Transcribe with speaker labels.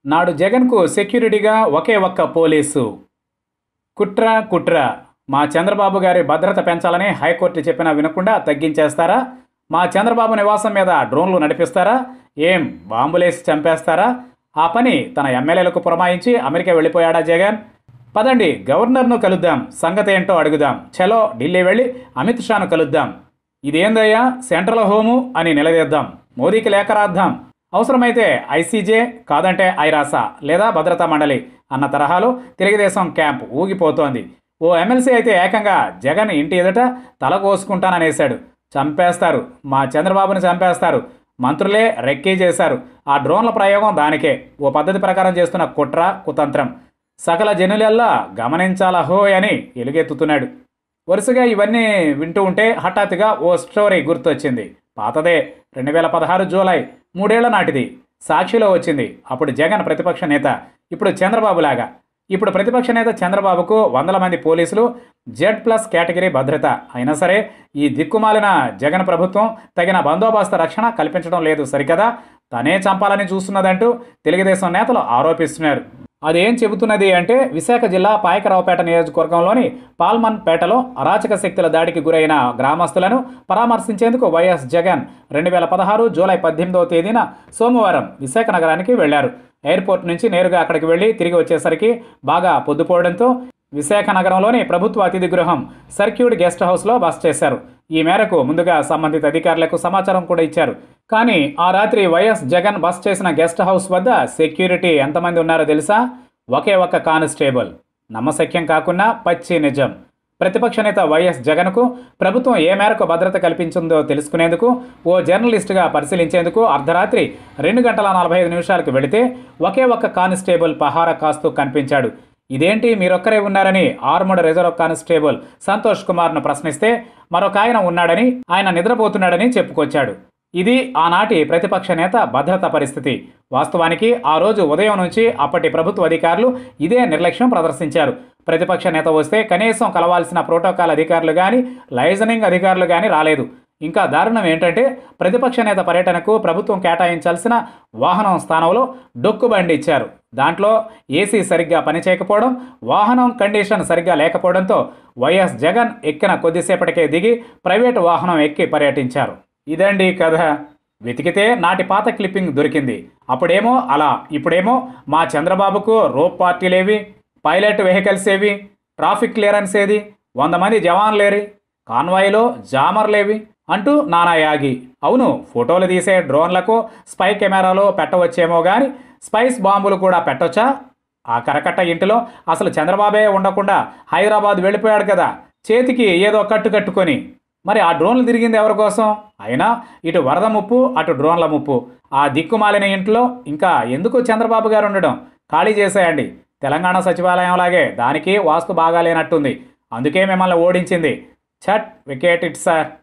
Speaker 1: నాడు జగన్కు సెక్యూరిటీగా ఒకే ఒక్క పోలీసు కుట్ర కుట్ర మా చంద్రబాబు గారి భద్రత పెంచాలని హైకోర్టు చెప్పినా వినకుండా తగ్గించేస్తారా మా చంద్రబాబు నివాసం మీద డ్రోన్లు నడిపిస్తారా ఏం బాంబులేసి చంపేస్తారా ఆ పని తన ఎమ్మెల్యేలకు పురమాయించి అమెరికా వెళ్ళిపోయాడా జగన్ పదండి గవర్నర్ను కలుద్దాం సంగతి ఏంటో అడుగుదాం చలో ఢిల్లీ వెళ్ళి అమిత్ షాను కలుద్దాం ఇదేందయ్యా సెంట్రల్ హోము అని నిలదీద్దాం మోదీకి లేఖ రాద్దాం అవసరమైతే ఐసీజే కాదంటే ఐరాస లేదా భద్రతా మండలి అన్న తరహాలో తెలుగుదేశం క్యాంప్ ఊగిపోతోంది ఓ ఎమ్మెల్సీ అయితే ఏకంగా జగన్ ఇంటి ఎదుట తల కోసుకుంటాననేశాడు చంపేస్తారు మా చంద్రబాబుని చంపేస్తారు మంత్రులే రెక్కీ చేశారు ఆ డ్రోన్ల ప్రయోగం దానికే ఓ పద్ధతి ప్రకారం చేస్తున్న కుట్ర కుతంత్రం సకల జనులల్లా గమనించాలా హో అని ఎలుగెత్తుతున్నాడు వరుసగా ఇవన్నీ వింటూ ఉంటే హఠాత్తుగా ఓ స్టోరీ గుర్తొచ్చింది పాతదే రెండు వేల పదహారు జూలై మూడేళ్ల నాటిది సాక్షిలో వచ్చింది అప్పుడు జగన్ ప్రతిపక్ష నేత ఇప్పుడు చంద్రబాబు లాగా ఇప్పుడు ప్రతిపక్ష నేత చంద్రబాబుకు వందల మంది పోలీసులు జెడ్ ప్లస్ కేటగిరీ భద్రత అయినా సరే ఈ దిక్కుమాలిన జగన్ ప్రభుత్వం తగిన బందోబస్తు రక్షణ కల్పించడం లేదు సరికదా తనే చంపాలని చూస్తున్నదంటూ తెలుగుదేశం నేతలు ఆరోపిస్తున్నారు అదేం చెబుతున్నది అంటే విశాఖ జిల్లా పాయకరావుపేట నియోజకవర్గంలోని పాల్మన్ పేటలో అరాచక శక్తుల దాడికి గురైన గ్రామస్తులను పరామర్శించేందుకు వైఎస్ జగన్ రెండు వేల పదహారు జూలై పద్దెనిమిదవ తేదీన సోమవారం విశాఖ నగరానికి వెళ్లారు ఎయిర్పోర్ట్ నుంచి నేరుగా అక్కడికి వెళ్లి తిరిగి వచ్చేసరికి బాగా పొద్దుపోవడంతో విశాఖ నగరంలోని ప్రభుత్వ అతిథి గృహం సర్క్యూట్ గెస్ట్ హౌస్లో బస చేశారు ఈ మేరకు ముందుగా సంబంధిత అధికారులకు సమాచారం కూడా ఇచ్చారు కానీ ఆ రాత్రి వైఎస్ జగన్ బస చేసిన గెస్ట్ హౌస్ వద్ద సెక్యూరిటీ ఎంతమంది ఉన్నారో తెలుసా ఒకే ఒక్క కానిస్టేబుల్ నమ్మశక్యం కాకుండా పచ్చి నిజం ప్రతిపక్ష నేత వైఎస్ జగన్కు ప్రభుత్వం ఏ మేరకు భద్రత కల్పించిందో తెలుసుకునేందుకు ఓ జర్నలిస్టుగా పరిశీలించేందుకు అర్ధరాత్రి రెండు గంటల నలభై ఐదు నిమిషాలకు వెళితే ఒకే ఒక్క కానిస్టేబుల్ పహారా కాస్తూ కనిపించాడు ఇదేంటి మీరొక్కరే ఉన్నారని ఆర్మడ్ రిజర్వ్ కానిస్టేబుల్ సంతోష్ కుమార్ను ప్రశ్నిస్తే మరొక ఆయన ఉన్నాడని ఆయన నిద్రపోతున్నాడని చెప్పుకొచ్చాడు ఇది ఆనాటి ప్రతిపక్ష నేత భద్రత పరిస్థితి వాస్తవానికి ఆ రోజు ఉదయం నుంచి అప్పటి ప్రభుత్వ అధికారులు ఇదే నిర్లక్ష్యం ప్రదర్శించారు ప్రతిపక్ష నేత వస్తే కనీసం కలవాల్సిన ప్రోటోకాల్ అధికారులు కానీ లైజనింగ్ అధికారులు కానీ రాలేదు ఇంకా దారుణం ఏంటంటే ప్రతిపక్ష నేత పర్యటనకు ప్రభుత్వం కేటాయించాల్సిన వాహనం స్థానంలో డొక్కు బండి ఇచ్చారు దాంట్లో ఏసీ సరిగ్గా పనిచేయకపోవడం వాహనం కండిషన్ సరిగ్గా లేకపోవడంతో వైఎస్ జగన్ ఎక్కిన కొద్దిసేపటికే దిగి ప్రైవేటు వాహనం ఎక్కి పర్యటించారు ఇదండి కథ వెతికితే నాటి పాత క్లిప్పింగ్ దొరికింది అప్పుడేమో అలా ఇప్పుడేమో మా చంద్రబాబుకు రోప్ పార్టీలేవి పైలట్ వెహికల్స్ ఏవి ట్రాఫిక్ క్లియరెన్స్ ఏది వంద మంది జవాన్లేరి కాన్వాయ్లో జామర్లేవి అంటూ నానా యాగి అవును ఫోటోలు తీసే డ్రోన్లకు స్పై కెమెరాలో పెట్టవచ్చేమో కానీ స్పైస్ బాంబులు కూడా పెట్టొచ్చా ఆ కరకట్ట ఇంటిలో అసలు చంద్రబాబే ఉండకుండా హైదరాబాద్ వెళ్ళిపోయాడు కదా చేతికి ఏదో కట్టు కట్టుకొని మరి ఆ డ్రోన్లు తిరిగింది ఎవరి కోసం అయినా ఇటు వరద ముప్పు అటు డ్రోన్ల ముప్పు ఆ దిక్కుమాలిన ఇంట్లో ఇంకా ఎందుకు చంద్రబాబు గారు ఉండడం ఖాళీ చేసేయండి తెలంగాణ సచివాలయం లాగే దానికి వాస్తు బాగాలేనట్టుంది అందుకే మిమ్మల్ని ఓడించింది ఛట్ వికెట్ ఇట్ సార్